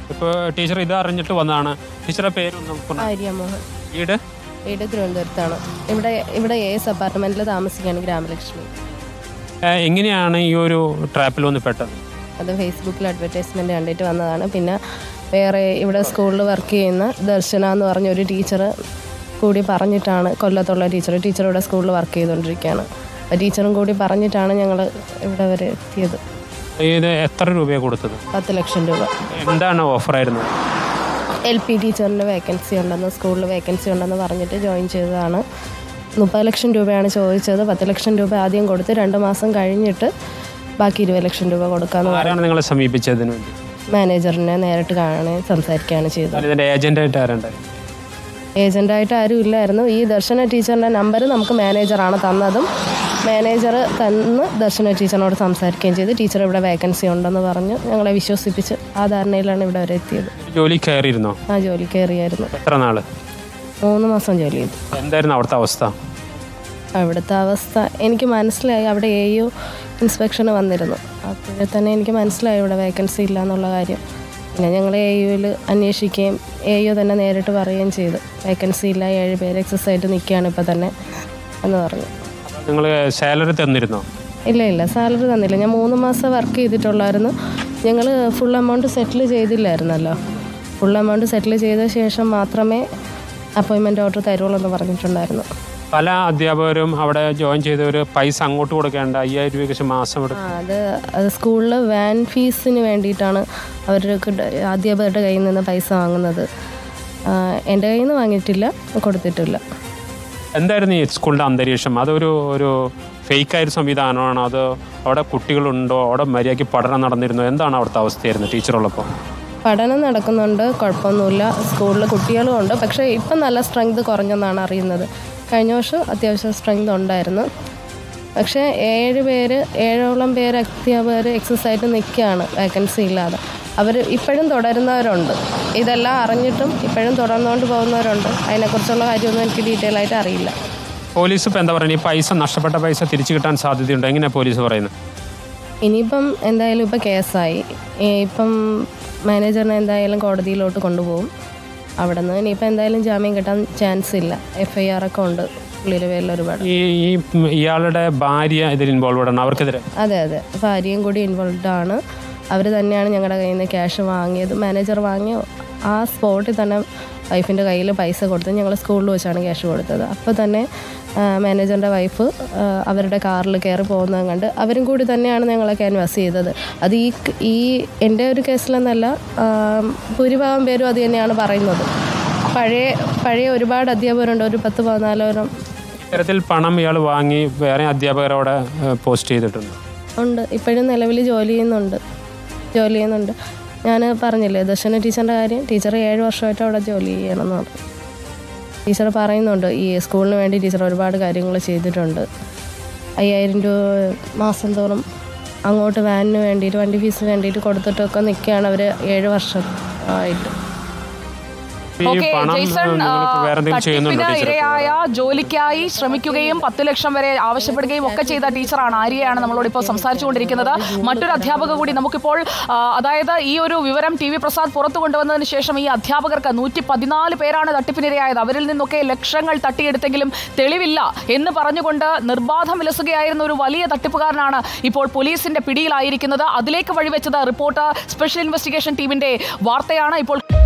ഇപ്പോൾ ടീച്ചർ ഇത് അറിഞ്ഞിട്ട് വന്നതാണ് ടീച്ചറുടെ പേരൊന്നും പറഞ്ഞു ആര്യമോഹൻ വീട് വീട് തിരുവനന്തപുരത്താണ് ഇവിടെ ഇവിടെ എ എസ് അപ്പാർട്ട്മെൻറ്റിൽ താമസിക്കുകയാണ് ഗ്രാമലക്ഷ്മി ഏ, എങ്ങനെയാണ് ഈ ഒരു ട്രാപ്പിൽ വന്ന് പെട്ടത് അത് ഫേസ്ബുക്കിൽ അഡ്വർടൈസ്മെൻറ്റ് കണ്ടിട്ട് വന്നതാണ് പിന്നെ വേറെ ഇവിടെ സ്കൂളിൽ വർക്ക് ചെയ്യുന്ന ദർശന എന്ന് പറഞ്ഞ ഒരു ടീച്ചർ കൂടി പറഞ്ഞിട്ടാണ് കൊല്ലത്തുള്ള ടീച്ചർ ടീച്ചർ ഇവിടെ സ്കൂളിൽ വർക്ക് ചെയ്തുകൊണ്ടിരിക്കുകയാണ് അപ്പോൾ ടീച്ചറും കൂടി പറഞ്ഞിട്ടാണ് ഞങ്ങൾ ഇവിടെ വരെ എത്തിയത് ഇത് എത്ര രൂപയാണ് കൊടുത്തത് പത്ത് ലക്ഷം രൂപ എന്താണ് ഓഫറായിരുന്നത് എൽ പി ടീച്ചറിൻ്റെ വേക്കൻസി ഉണ്ടെന്ന് സ്കൂളിൽ വേക്കൻസി ഉണ്ടെന്ന് പറഞ്ഞിട്ട് ജോയിൻ ചെയ്തതാണ് മുപ്പത് ലക്ഷം രൂപയാണ് ചോദിച്ചത് പത്ത് ലക്ഷം രൂപ ആദ്യം കൊടുത്ത് രണ്ട് മാസം കഴിഞ്ഞിട്ട് ബാക്കി ഇരുപത് ലക്ഷം രൂപ കൊടുക്കാമെന്ന് പറഞ്ഞു ആരാണ് നിങ്ങളെ സമീപിച്ചതിന് വേണ്ടി മാനേജറിനെ നേരിട്ട് കാണുകയും സംസാരിക്കുകയാണ് ചെയ്തത് എന്നാൽ ഇതിൻ്റെ ഏജൻ്റായിട്ട് ആരുണ്ടായി ഏജൻ്റായിട്ട് ആരും ഇല്ലായിരുന്നു ഈ ദർശന ടീച്ചറിൻ്റെ നമ്പർ നമുക്ക് മാനേജറാണ് തന്നതും മാനേജർ തന്ന് ദർശന ടീച്ചറിനോട് സംസാരിക്കുകയും ചെയ്ത് ടീച്ചർ ഇവിടെ വേക്കൻസി ഉണ്ടെന്ന് പറഞ്ഞ് ഞങ്ങളെ വിശ്വസിപ്പിച്ച് ആ ധാരണയിലാണ് ഇവിടെ വരെ എത്തിയത് ജോലി കയറിയിരുന്നോ ആ ജോലി കയറിയായിരുന്നു എത്ര നാള് മൂന്ന് മാസം ജോലി ചെയ്തു എന്തായിരുന്നു അവിടുത്തെ അവസ്ഥ അവിടുത്തെ അവസ്ഥ എനിക്ക് മനസ്സിലായി അവിടെ എ യു ഇൻസ്പെക്ഷന് വന്നിരുന്നു അപ്പോഴേ തന്നെ എനിക്ക് മനസ്സിലായി ഇവിടെ വേക്കൻസി ഇല്ല എന്നുള്ള കാര്യം പിന്നെ ഞങ്ങൾ എ യുവിൽ അന്വേഷിക്കുകയും എ യു തന്നെ നേരിട്ട് പറയുകയും ചെയ്തു വേക്കൻസി ഇല്ല ഏഴ് പേര് എക്സസ് ആയിട്ട് നിൽക്കുകയാണ് ഇപ്പോൾ തന്നെ എന്ന് പറഞ്ഞു നിങ്ങൾ സാലറി തന്നിരുന്നോ ഇല്ല ഇല്ല സാലറി തന്നില്ല ഞാൻ മൂന്ന് മാസം വർക്ക് ചെയ്തിട്ടുള്ളായിരുന്നു ഞങ്ങൾ ഫുൾ എമൗണ്ട് സെറ്റിൽ ചെയ്തില്ലായിരുന്നല്ലോ ഫുൾ എമൗണ്ട് സെറ്റിൽ ചെയ്ത ശേഷം മാത്രമേ അപ്പോയിൻമെൻറ്റ് ഓർഡർ തരുള്ളൂ എന്ന് പറഞ്ഞിട്ടുണ്ടായിരുന്നു പല അധ്യാപകരും അവിടെ ജോയിൻ ചെയ്തവർ പൈസ അങ്ങോട്ട് കൊടുക്കേണ്ട അയ്യായിരം രൂപ വെച്ച് മാസം ആ, എടുക്കും അത് അത് സ്കൂളിൽ വാൻ ഫീസിന് വേണ്ടിയിട്ടാണ് അവർക്ക് ഡ- അധ്യാപകരുടെ കയ്യിൽ നിന്ന് പൈസ വാങ്ങുന്നത് ആ, എൻ്റെ കയ്യിൽ നിന്ന് വാങ്ങിയിട്ടില്ല കൊടുത്തിട്ടില്ല എന്തായിരുന്നു ഈ സ്കൂളിൻ്റെ അന്തരീക്ഷം അതൊരു ഒരു ഫേക്കായൊരു സംവിധാനമാണോ അതോ അവിടെ കുട്ടികളുണ്ടോ അവിടെ മര്യാദയ്ക്ക് പഠനം നടന്നിരുന്നോ എന്താണ് അവിടുത്തെ അവസ്ഥയായിരുന്നു ടീച്ചറുള്ളപ്പോൾ പഠനം നടക്കുന്നുണ്ട് കുഴപ്പമൊന്നുമില്ല സ്കൂളിൽ കുട്ടികളും ഉണ്ട് പക്ഷേ ഇപ്പം നല്ല സ്ട്രെങ്ത് കുറഞ്ഞെന്നാണ് അറിയുന്നത് കഴിഞ്ഞ വർഷം അത്യാവശ്യം സ്ട്രെങ്ത് ഉണ്ടായിരുന്നു പക്ഷേ ഏഴ് പേര് ഏഴോളം പേര് അധ്യാപകർ എക്സസ് ആയിട്ട് നിൽക്കുകയാണ് വേക്കൻസി ഇല്ലാതെ അവർ ഇപ്പോഴും തുടരുന്നവരുണ്ട് ഇതെല്ലാം അറിഞ്ഞിട്ടും ഇപ്പോഴും തുടർന്നുകൊണ്ട് പോകുന്നവരുണ്ട് അതിനെക്കുറിച്ചുള്ള കാര്യമൊന്നും എനിക്ക് ഡീറ്റെയിൽ ആയിട്ട് അറിയില്ല പോലീസ് ഇപ്പോൾ എന്താ പറയുക ഈ പൈസ നഷ്ടപ്പെട്ട പൈസ തിരിച്ചു കിട്ടാൻ സാധ്യതയുണ്ടോ എങ്ങനെയാണ് പോലീസ് പറയുന്നത് ഇനിയിപ്പം എന്തായാലും ഇപ്പം കേസായി ഈ ഇപ്പം മാനേജറിനെ എന്തായാലും കോടതിയിലോട്ട് കൊണ്ടുപോകും അവിടെ നിന്ന് ഇനിയിപ്പോൾ എന്തായാലും ജാമ്യം കിട്ടാൻ ചാൻസ് ഇല്ല എഫ് ഐ ആർ ഒക്കെ ഉണ്ട് പുള്ളിയുടെ പേരിൽ ഒരുപാട് ഈ ഈ ഇയാളുടെ ഭാര്യ ഇതിൽ ഇൻവോൾവ് ആണ് അവർക്കെതിരെ അതെ അതെ ഭാര്യയും കൂടി ഇൻവോൾവ് ആണ് അവർ തന്നെയാണ് ഞങ്ങളുടെ കയ്യിൽ നിന്ന് ക്യാഷ് വാങ്ങിയത് മാനേജർ വാങ്ങിയ ആ സ്പോട്ടിൽ തന്നെ വൈഫിൻ്റെ കയ്യിൽ പൈസ കൊടുത്ത് ഞങ്ങൾ സ്കൂളിൽ വെച്ചാണ് ക്യാഷ് കൊടുത്തത് അപ്പോൾ തന്നെ മാനേജറിൻ്റെ വൈഫ് അവരുടെ കാറിൽ കയറി പോകുന്നത് കണ്ട് അവരും കൂടി തന്നെയാണ് ഞങ്ങളെ ക്യാൻവാസ് ചെയ്തത് അത് ഈ ഈ എൻ്റെ ഒരു കേസിലെന്നല്ല ആ, ഭൂരിഭാഗം പേരും അത് തന്നെയാണ് പറയുന്നത് പഴയ പഴയ ഒരുപാട് അധ്യാപകരുണ്ട് ഒരു പത്ത് പതിനാലോരം ഇത്തരത്തിൽ പണം ഇയാൾ വാങ്ങി വേറെ അധ്യാപകരവിടെ പോസ്റ്റ് ചെയ്തിട്ടുണ്ട് ഉണ്ട് ഇപ്പോഴും നിലവിൽ ജോലി ചെയ്യുന്നുണ്ട് ജോലി ചെയ്യുന്നുണ്ട് ഞാൻ പറഞ്ഞില്ലേ ദർശന ടീച്ചറിൻ്റെ കാര്യം ടീച്ചർ ഏഴ് വർഷമായിട്ട് അവിടെ ജോലി ചെയ്യണമെന്ന് പറഞ്ഞു ടീച്ചർ പറയുന്നുണ്ട് ഈ സ്കൂളിന് വേണ്ടി ടീച്ചർ ഒരുപാട് കാര്യങ്ങൾ ചെയ്തിട്ടുണ്ട് അയ്യായിരം രൂപ മാസം തോറും അങ്ങോട്ട് വാനിന് വേണ്ടിയിട്ട് വണ്ടി ഫീസിന് വേണ്ടിയിട്ട് കൊടുത്തിട്ടൊക്കെ നിൽക്കുകയാണ് അവർ ഏഴ് വർഷം ആയിട്ട് ഈ ഓക്കെ പണം ജെയ്സൺ നിങ്ങൾ ആ, വേറെ എന്തെങ്കിലും ചെയ്യുന്നുണ്ടോ തട്ടിപ്പിന് ടീച്ചർ ഇരയായ ജോലിക്കായി ശ്രമിക്കുകയും പത്ത് ലക്ഷം വരെ ആവശ്യപ്പെടുകയും ഒക്കെ ചെയ്ത ടീച്ചറാണ് ആര്യയാണ് നമ്മളോട് ഇപ്പോൾ സംസാരിച്ചുകൊണ്ടിരിക്കുന്നത് മറ്റൊരു അധ്യാപക കൂടി നമുക്കിപ്പോൾ ആ, അതായത് ഈ ഒരു വിവരം ടി വി പ്രസാദ് പുറത്തു കൊണ്ടുവന്നതിന് ശേഷം ഈ അധ്യാപകർക്ക് നൂറ്റി പതിനാല് പേരാണ് തട്ടിപ്പിനിരയായത് അവരിൽ നിന്നൊക്കെ ലക്ഷങ്ങൾ തട്ടിയെടുത്തെങ്കിലും തെളിവില്ല എന്ന് പറഞ്ഞുകൊണ്ട് നിർബാധം വിലസുകയായിരുന്ന ഒരു വലിയ തട്ടിപ്പുകാരനാണ് ഇപ്പോൾ പോലീസിന്റെ പിടിയിലായിരിക്കുന്നത് അതിലേക്ക് വഴിവെച്ചത് റിപ്പോർട്ടർ സ്പെഷ്യൽ ഇൻവെസ്റ്റിഗേഷൻ ടീമിന്റെ വാർത്തയാണ് ഇപ്പോൾ